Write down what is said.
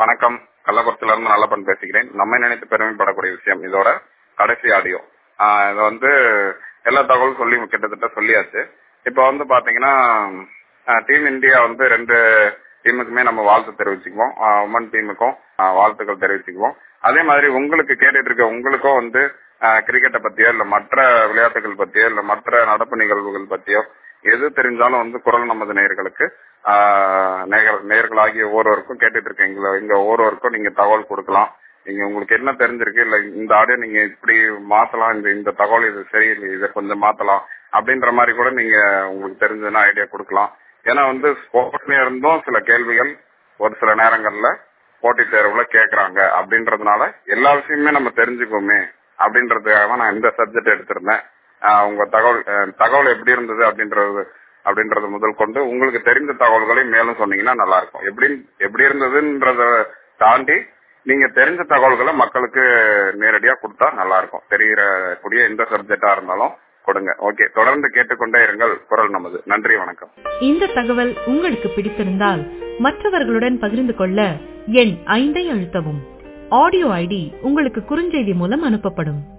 வணக்கம் கள்ளக்குறிச்சியில இருந்து நல்லப்பன் பேசுகிறேன் நம்மை நினைத்து பெருமைப்படக்கூடிய விஷயம் இதோட கடைசி ஆடியோ இது வந்து எல்லா தகவலும் சொல்லி கிட்டத்தட்ட சொல்லியாச்சு இப்ப வந்து பாத்தீங்கன்னா டீம் இந்தியா வந்து ரெண்டு டீமுக்குமே நம்ம வாழ்த்து தெரிவிச்சுக்குவோம் உமன் டீமுக்கும் வாழ்த்துக்கள் தெரிவிச்சுக்குவோம் அதே மாதிரி உங்களுக்கு கேட்டுட்டு இருக்க உங்களுக்கும் வந்து கிரிக்கெட்டை பத்தியோ இல்ல மற்ற விளையாட்டுகள் பத்தியோ இல்ல மற்ற நடப்பு நிகழ்வுகள் பத்தியோ எது தெரிஞ்சாலும் வந்து குரல் நமது நேயர்களுக்கு நேர்களாகிய ஒவ்வொருவருக்கும் கேட்டுட்டு இருக்க எங்களை எங்க ஒவ்வொருவருக்கும் நீங்க தகவல் கொடுக்கலாம் நீங்க உங்களுக்கு என்ன தெரிஞ்சிருக்கு இல்ல இந்த ஆடியோ நீங்க இப்படி மாத்தலாம் இந்த இந்த தகவல் இது சரியில்லை இதை கொஞ்சம் மாத்தலாம் அப்படின்ற மாதிரி கூட நீங்க உங்களுக்கு தெரிஞ்சதுன்னா ஐடியா கொடுக்கலாம் ஏன்னா வந்து ஸ்போர்ட்ஸ்ல இருந்தும் சில கேள்விகள் ஒரு சில நேரங்கள்ல போட்டித் தேர்வுல கேக்குறாங்க அப்படின்றதுனால எல்லா விஷயமுமே நம்ம தெரிஞ்சுக்கோமே அப்படின்றதுக்காக நான் இந்த சப்ஜெக்ட் எடுத்திருந்தேன் உங்க தகவல் தகவல் எப்படி இருந்தது அப்படின்றது அப்படின்றது முதல் கொண்டு உங்களுக்கு தெரிந்த தகவல்களை மேலும் சொன்னீங்கன்னா நல்லா இருக்கும் எப்படி எப்படி இருந்ததுன்றத தாண்டி நீங்க தெரிஞ்ச தகவல்களை மக்களுக்கு நேரடியா கொடுத்தா நல்லா இருக்கும் தெரியற கூடிய எந்த சப்ஜெக்டா இருந்தாலும் கொடுங்க ஓகே தொடர்ந்து கேட்டுக்கொண்டே இருங்கள் குரல் நமது நன்றி வணக்கம் இந்த தகவல் உங்களுக்கு பிடித்திருந்தால் மற்றவர்களுடன் பகிர்ந்து கொள்ள எண் ஐந்தை அழுத்தவும் ஆடியோ ஐடி உங்களுக்கு குறுஞ்செய்தி மூலம் அனுப்பப்படும்